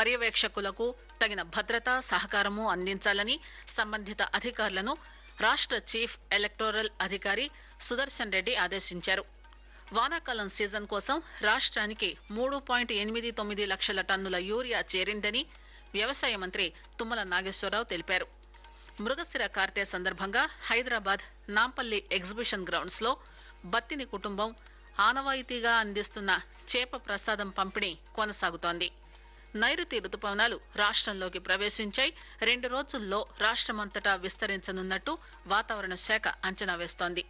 పర్యవేక్షకులకు తగిన భద్రత సహకారము అందించాలని సంబంధిత అధికారులను రాష్ట చీఫ్ ఎలక్టోరల్ అధికారి సుదర్శన్ రెడ్డి ఆదేశించారు వానాకాలం సీజన్ కోసం రాష్ట్రానికి మూడు పాయింట్ ఎనిమిది తొమ్మిది లక్షల టన్నుల యూరియా చేరిందని వ్యవసాయ మంత్రి తుమ్మల నాగేశ్వరరావు తెలిపారు మృగశిర కార్తె సందర్భంగా హైదరాబాద్ నాంపల్లి ఎగ్జిబిషన్ గ్రౌండ్స్ లో బత్తిని కుటుంబం ఆనవాయితీగా అందిస్తున్న చేప ప్రసాదం పంపిణీ కొనసాగుతోంది నైరుతి రుతుపవనాలు రాష్ట్రంలోకి ప్రవేశించాయి రెండు రోజుల్లో రాష్ట్రమంతటా విస్తరించనున్నట్టు వాతావరణ శాఖ అంచనా వేస్తోంది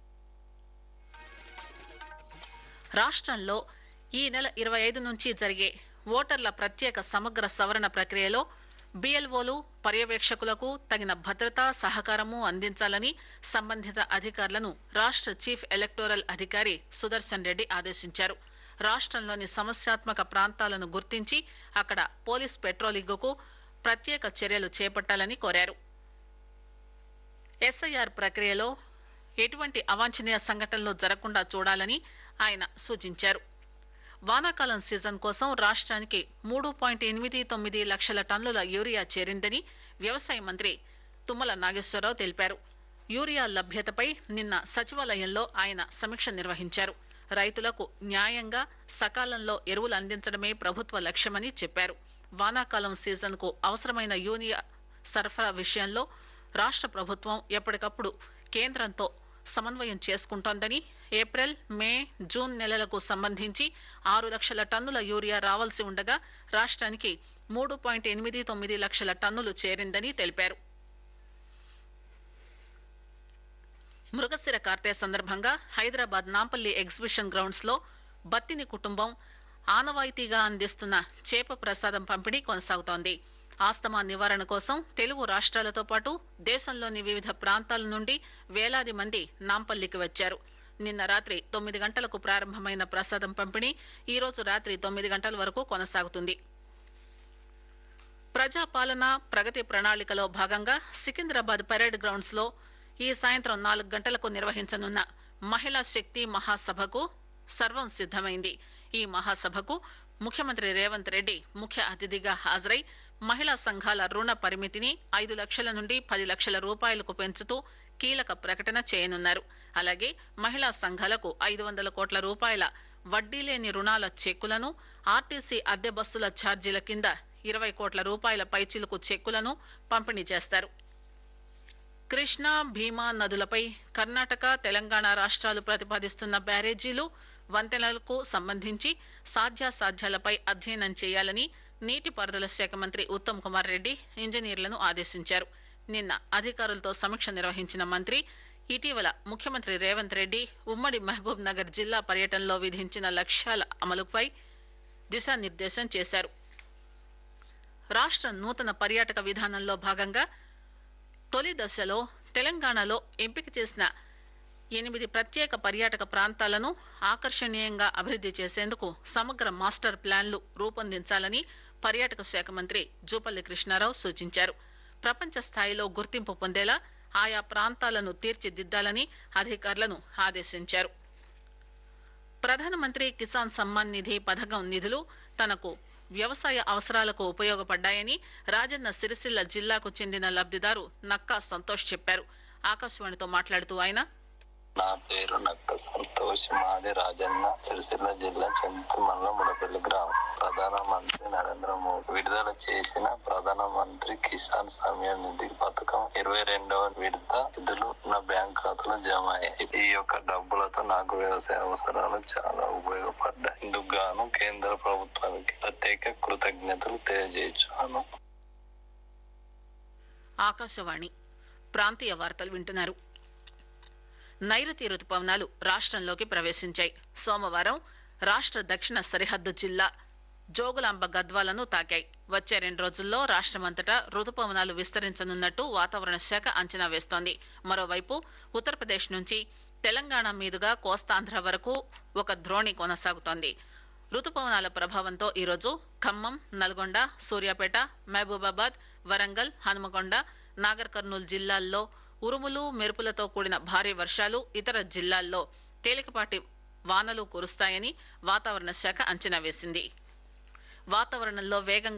రాష్ట్రంలో ఈ నెల ఇరవై ఐదు నుంచి జరిగే ఓటర్ల ప్రత్యేక సమగ్ర సవరణ ప్రక్రియలో బిఎల్ఓలు పర్యవేక్షకులకు తగిన భద్రత సహకారము అందించాలని సంబంధిత అధికారులను రాష్ట చీఫ్ ఎలక్టోరల్ అధికారి సుదర్శన్ రెడ్డి ఆదేశించారు రాష్ట్రంలోని సమస్యాత్మక ప్రాంతాలను గుర్తించి అక్కడ పోలీస్ పెట్రోలింగ్కు ప్రత్యేక చర్యలు చేపట్టాలని కోరారు ఎస్ఐఆర్ ప్రక్రియలో ఎటువంటి అవాంఛనీయ సంఘటనలు జరగకుండా చూడాలని ఆయన సూచించారు వానాకాలం సీజన్ కోసం రాష్ట్రానికి మూడు పాయింట్ ఎనిమిది తొమ్మిది లక్షల టన్నుల యూరియా చేరిందని వ్యవసాయ మంత్రి తుమ్మల నాగేశ్వరరావు తెలిపారు యూరియా లభ్యతపై నిన్న సచివాలయంలో ఆయన సమీక్ష నిర్వహించారు రైతులకు న్యాయంగా సకాలంలో ఎరువులు అందించడమే ప్రభుత్వ లక్ష్యమని చెప్పారు వానాకాలం సీజన్ కు అవసరమైన యూరియా సరఫరా విషయంలో రాష్ట ప్రభుత్వం ఎప్పటికప్పుడు కేంద్రంతో సమన్వయం చేసుకుంటోందని ఏప్రిల్ మే జూన్ నెలలకు సంబంధించి ఆరు లక్షల టన్నుల యూరియా రావాల్సి ఉండగా రాష్ట్రానికి మూడు పాయింట్ ఎనిమిది తొమ్మిది లక్షల టన్నులు చేరిందని తెలిపారు మృగశిర కార్తె సందర్భంగా హైదరాబాద్ నాంపల్లి ఎగ్జిబిషన్ గ్రౌండ్స్ లో బత్తిని కుటుంబం ఆనవాయితీగా అందిస్తున్న చేప ప్రసాదం పంపిణీ కొనసాగుతోంది ఆస్తమా నివారణ కోసం తెలుగు రాష్ట్రాలతో పాటు దేశంలోని వివిధ ప్రాంతాల నుండి వేలాది మంది నాంపల్లికి వచ్చారు నిన్న రాత్రి తొమ్మిది గంటలకు ప్రారంభమైన ప్రసాదం పంపిణీ ఈ రోజు రాత్రి తొమ్మిది గంటల వరకు కొనసాగుతుంది ప్రజాపాలన ప్రగతి ప్రణాళికలో భాగంగా సికింద్రాబాద్ పరేడ్ గ్రౌండ్స్ లో ఈ సాయంత్రం నాలుగు గంటలకు నిర్వహించనున్న మహిళా శక్తి మహాసభకు సర్వం సిద్దమైంది ఈ మహాసభకు ముఖ్యమంత్రి రేవంత్ రెడ్డి ముఖ్య అతిథిగా హాజరై మహిళా సంఘాల రుణ పరిమితిని ఐదు లక్షల నుండి పది లక్షల రూపాయలకు పెంచుతూ కీలక ప్రకటన చేయనున్నారు అలాగే మహిళా సంఘాలకు ఐదు వందల కోట్ల రూపాయల వడ్డీ లేని రుణాల చెక్కులను ఆర్టీసీ అద్దె బస్సుల ఛార్జీల కింద ఇరవై కోట్ల రూపాయల పైచిలుకు చెక్కులను పంపిణీ చేస్తారు కృష్ణా భీమా నదులపై కర్ణాటక తెలంగాణ రాష్ట్రాలు ప్రతిపాదిస్తున్న బ్యారేజీలు వంతెనలకు సంబంధించి సాధ్యాసాధ్యాలపై అధ్యయనం చేయాలని నీటిపారుదల శాఖ మంత్రి ఉత్తమ్ కుమార్ రెడ్డి ఇంజనీర్లను ఆదేశించారు నిన్న అధికారులతో సమీక్ష నిర్వహించిన మంత్రి ఇటీవల ముఖ్యమంత్రి రేవంత్ రెడ్డి ఉమ్మడి మహబూబ్ నగర్ జిల్లా పర్యటనలో విధించిన లక్ష్యాల అమలుపై దిశానిర్దేశం చేశారు రాష్ట్ర నూతన పర్యాటక విధానంలో భాగంగా తొలి దశలో తెలంగాణలో ఎంపిక చేసిన ఎనిమిది ప్రత్యేక పర్యాటక ప్రాంతాలను ఆకర్షణీయంగా అభివృద్ది చేసేందుకు సమగ్ర మాస్టర్ ప్లాన్లు రూపొందించాలని పర్యాటక శాఖ మంత్రి జూపల్లి కృష్ణారావు సూచించారు ప్రపంచ స్థాయిలో గుర్తింపు పొందేలా ఆయా ప్రాంతాలను తీర్చిదిద్దాలని అధికారులను ఆదేశించారు ప్రధానమంత్రి కిసాన్ సమ్మాన్ నిధి పథకం నిధులు తనకు వ్యవసాయ అవసరాలకు ఉపయోగపడ్డాయని రాజన్న సిరిసిల్ల జిల్లాకు చెందిన లబ్దిదారు నక్కా సంతోష్ చెప్పారు ఆకాశవాణితో మాట్లాడుతూ ఆయన నా పేరు నక్క సంతోష్ మాది రాజన్న సిరిసిల్ల జిల్లా చింతమల్ల ముడపల్లి గ్రామం ప్రధానమంత్రి నరేంద్ర మోదీ విడుదల చేసిన ప్రధానమంత్రి కిసాన్ సమయ నిధి పథకం ఇరవై రెండవ విడత నిధులు నా బ్యాంక్ ఖాతాలో జమ అయ్యాయి ఈ యొక్క డబ్బులతో నాకు వ్యవసాయ అవసరాలు చాలా ఉపయోగపడ్డాయి ఇందుకు గాను కేంద్ర ప్రభుత్వానికి ప్రత్యేక కృతజ్ఞతలు తెలియజేస్తున్నాను ఆకాశవాణి ప్రాంతీయ వార్తలు వింటున్నారు నైరుతి రుతుపవనాలు రాష్ట్రంలోకి ప్రవేశించాయి సోమవారం రాష్ట్ర దక్షిణ సరిహద్దు జిల్లా జోగులాంబ గద్వాలను తాకాయి వచ్చే రెండు రోజుల్లో రాష్ట్రమంతటా రుతుపవనాలు విస్తరించనున్నట్టు వాతావరణ శాఖ అంచనా వేస్తోంది మరోవైపు ఉత్తరప్రదేశ్ నుంచి తెలంగాణ మీదుగా కోస్తాంధ్ర వరకు ఒక ద్రోణి కొనసాగుతోంది రుతుపవనాల ప్రభావంతో ఈరోజు ఖమ్మం నల్గొండ సూర్యాపేట మహబూబాబాద్ వరంగల్ హనుమకొండ నాగర్ కర్నూలు జిల్లాల్లో ఉరుములు మెరుపులతో కూడిన భారీ వర్షాలు ఇతర జిల్లాల్లో తేలికపాటి వానలు కురుస్తాయని వాతావరణ శాఖ అంచనా వేసింది వాతావరణంలో వేగంగా